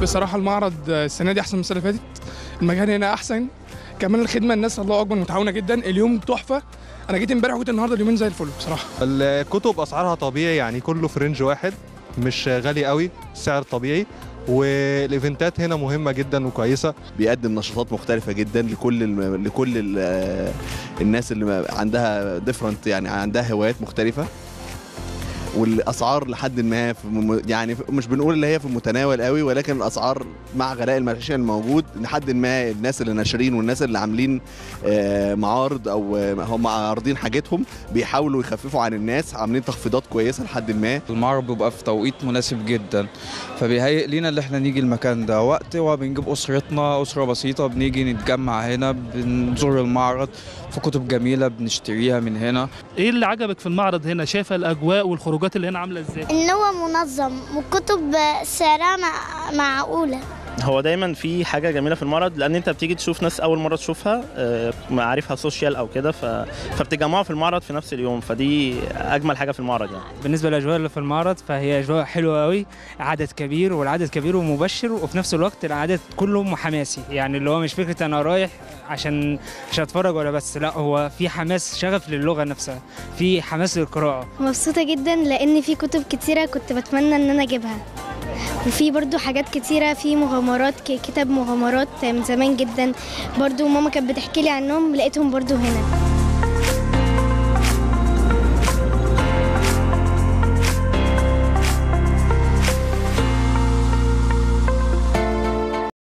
بصراحه المعرض السنه دي احسن من السنه اللي فاتت المكان هنا احسن كمان الخدمه الناس الله اكبر متعاونه جدا اليوم تحفه انا جيت امبارح وجيت النهارده اليومين زي الفل بصراحه الكتب اسعارها طبيعي يعني كله في رينج واحد مش غالي قوي السعر طبيعي والايفنتات هنا مهمه جدا وكويسه بيقدم نشاطات مختلفه جدا لكل الم... لكل ال... الناس اللي عندها ديفرنت يعني عندها هوايات مختلفه والاسعار لحد ما في م... يعني مش بنقول اللي هي في المتناول قوي ولكن الاسعار مع غلاء المعيشه الموجود لحد ما الناس اللي ناشرين والناس اللي عاملين معارض او هم عارضين حاجتهم بيحاولوا يخففوا عن الناس عاملين تخفيضات كويسه لحد ما المعرض بيبقى في توقيت مناسب جدا فبيهيئ لينا اللي احنا نيجي المكان ده وقت وبنجيب اسرتنا اسره بسيطه بنيجي نتجمع هنا بنزور المعرض في كتب جميله بنشتريها من هنا ايه اللي عجبك في المعرض هنا شايفه الاجواء والخروجات اللي هنا عامله ازاي ان هو منظم والكتب سعرها معقوله هو دايما في حاجه جميله في المعرض لان انت بتيجي تشوف ناس اول مره تشوفها معارفها سوشيال او كده ف... فبتجمعوا في المعرض في نفس اليوم فدي اجمل حاجه في المعرض يعني بالنسبه للاجواء اللي في المعرض فهي اجواء حلوه قوي عدد كبير والعدد كبير ومبشر وفي نفس الوقت العدد كله حماسي يعني اللي هو مش فكره انا رايح عشان عشان اتفرج ولا بس لا هو في حماس شغف للغه نفسها في حماس للقراءه مبسوطه جدا لان في كتب كتيره كنت بتمنى ان انا اجيبها وفي برضو حاجات كتيرة في مغامرات كتاب مغامرات من زمان جدا برضو ماما كانت بتحكي لي عنهم لقيتهم برضو هنا